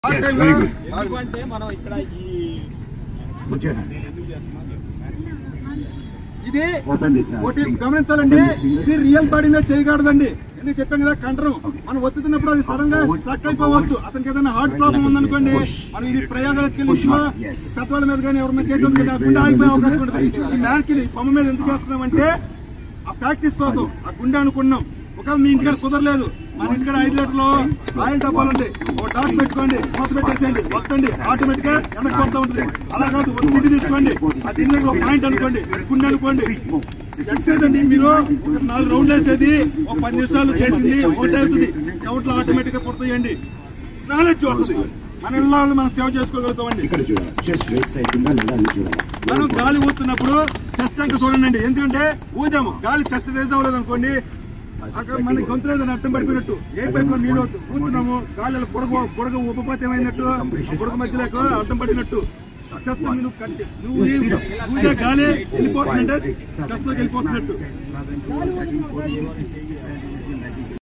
Very good ఎందుకంటే మనం ఇక్కడ ఈ Put your hands. ఇది Open this. uh, ఒకటి finger. గమనించాలండి Open this fingers. ఇది రియల్ బాడీ మీద చేయకూడదండి ఎందుకు చెప్పాం కదా కండరం మనం ఒత్తుతున్నప్పుడు అది సడన్ గా Forward, స్ట్రక్ అయిపోవచ్చు అతనికి ఏదైనా హార్ట్ ప్రాబ్లం ఉందనుకోండి Push. మనం ఇది ప్రయోగాలకు వెళ్ళి Push ఇంట్లో hard, yes. పెద్దవాళ్ళ మీద కానీ ఎవరి మీద చేసాం కదా గుండె ఆగిపోయే అవకాశం ఉంటుంది ఈ మ్యాన్కి ఈ బొమ్మ మీద ఎందుకు చేస్తున్నామంటే ఆ ప్రాక్టీస్ కోసం ఆ గుండె అనుకున్నాం ఒకవేళ మీ ఇంటికాడ కుదరలేదు మన ఇంటికాడ ఐదు లీటర్లు ఆయిల్ డబ్బాలు ఉంటాయి ఓ డాట్ పెట్టుకోండి మూత పెట్టేసేయండి వస్తండి ఆటోమేటిక్ గా వెనక్కి పడుతూ ఉంటుంది అలా కాదు ఒక తిండి తీసుకోండి ఆ తిండి దగ్గర ఒక పాయింట్ అనుకోండి గుండె అనుకోండి ఎక్సైజ్ అండి మీరు ఒక నాలుగు రౌండ్లు వేసేది ఒక పది నిమిషాలు చేసింది ఒకటి అవుతుంది చెవట్లో ఆటోమేటిక్ గా పుడతాయండి నాలెడ్జ్ వస్తుంది మన ఇళ్ళలో మనం సేవ చేసుకోగలుగుతామండి ఇక్కడ చూడాలి చెస్ట్ రైట్ సైడ్ ఉందా లేదా అని చూడాలి మనం గాలి ఊతున్నప్పుడు చెస్ట్ అంక చూడండి ఎందుకంటే ఊదాము గాలి చెస్ట్ రేజ్ అవ్వలేదు అనుకోండి అక్కడ మన గొంతు ఏదైనా అడ్డం పడిపోయినట్టు ఏ పైపు నీళ్ళు ఊతున్నాము గాలి అలా బుడగ బుడగ ఉపపాతం ఏమైనట్టు ఆ బుడగ మధ్యలో ఎక్కడో అడ్డం పడినట్టు చెస్ట్ నువ్వు కంటి నువ్వు ఈ ఊదే గాలి వెళ్ళిపోతుందంటే చెస్ట్ లోకి వెళ్ళిపోతున్నట్టు